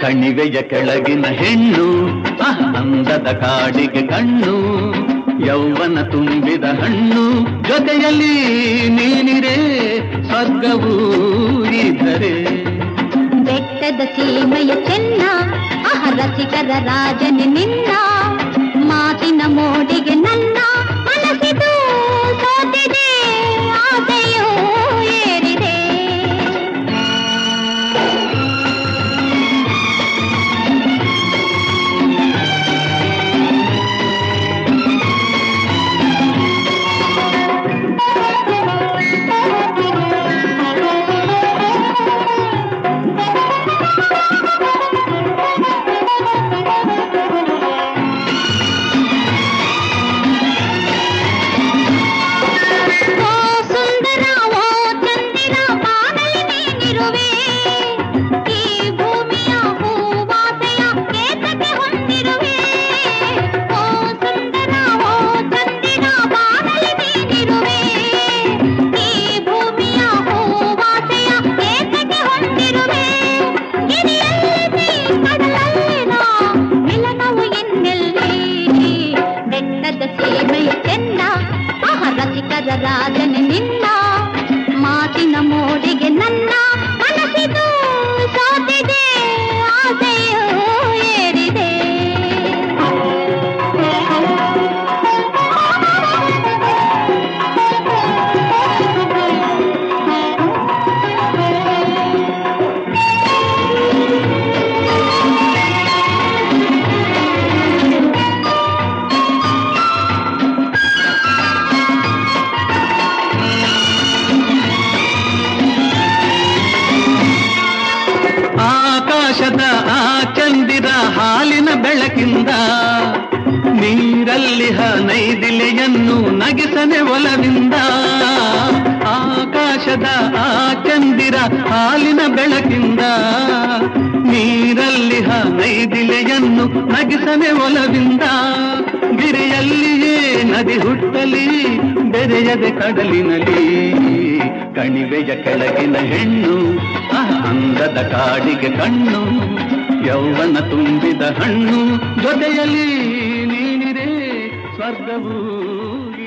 ಕಣಿವೆಯ ಕೆಳಗಿನ ಹೆಣ್ಣು ಆಹ, ಅಂದದ ಕಾಡಿಗೆ ಕಣ್ಣು ಯೌವನ ತುಂಬಿದ ಹಣ್ಣು ಜೊತೆಯಲ್ಲಿ ನೀನಿರೆ ಸ್ವರ್ಗವೂ ಇದ್ದರೆ ಬೆಟ್ಟದ ಸೀಮೆಯ ಚೆನ್ನ ಆಹ ರಸಿಕರ ರಾಜನೆ ನಿನ್ನ ಮಾತಿನ ಮೋಡಿಗೆ ನನ್ನ ಮನಸ್ಸಿದು ಸೋತಿದೆ ಆಸೆಯೂ ಏರಿದೆ ಓ ಸುಂದರ ಓ ಚಂದಿರ ಬಾನಲಿ ನೀನಿರುವೆ ಈ ಭೂಮಿಯ ಹೂವಾಸೆಯ ಏತಕ್ಕೆ ಹೊಂದಿರುವೆ ಓ ಸುಂದರ ಓ ಚಂದಿರ ಬಾನಲಿ ನೀನಿರುವೆ ಈ ಭೂಮಿಯ ಹೂವಾಸೆಯ ಏತಕ್ಕೆ ಹೊಂದಿರುವೆ ಗಿರಿಯಲ್ಲಿ ಕಡಲಲ್ಲಿನ ಮಿಲನವು ಇನ್ನೆಲ್ಲಿ ಬೆಟ್ಟದ ಸೀಮೆಯ ಚೆನ್ನ ಆಹ ರಸಿಕರ ರಾಜನೆ ನಿನ್ನ ಮಾತಿನ ಮೋಡಿಗೆ ನನ್ನ ಮನಸ್ಸಿದು ಸೋತಿದೆ ಆಸೆಯೂ ಏರಿದೆ ಆಕಾಶದ ಆ ಚಂದಿರ ಹಾಲಿನ ಬೆಳಕಿಂದ ನೀರಲ್ಲಿ ನೈದಿಲೆಯನ್ನು ನಗಿಸನೆ ಒಲವಿಂದ ಆಕಾಶದ ಆ ಚಂದಿರ ಹಾಲಿನ ಬೆಳಕಿಂದ ನೀರಲ್ಲಿ ನೈದಿಲೆಯನ್ನು ನಗಿಸನೆ ಒಲವಿಂದ ಗಿರಿಯಲ್ಲಿಯೇ ನದಿ ಹುಟ್ಟಲಿ ಬೆರೆಯದೆ ಕಡಲಿನಲ್ಲಿ ಕಣಿವೆಯ ಕೆಳಗಿನ ಹೆಣ್ಣು ಆಹ, ಅಂದದ ಕಾಡಿಗೆ ಕಣ್ಣು ಯೌವನ ತುಂಬಿದ ಹಣ್ಣು ಜೊತೆಯಲ್ಲಿ ನೀನಿರೆ ಸ್ವರ್ಗವೂ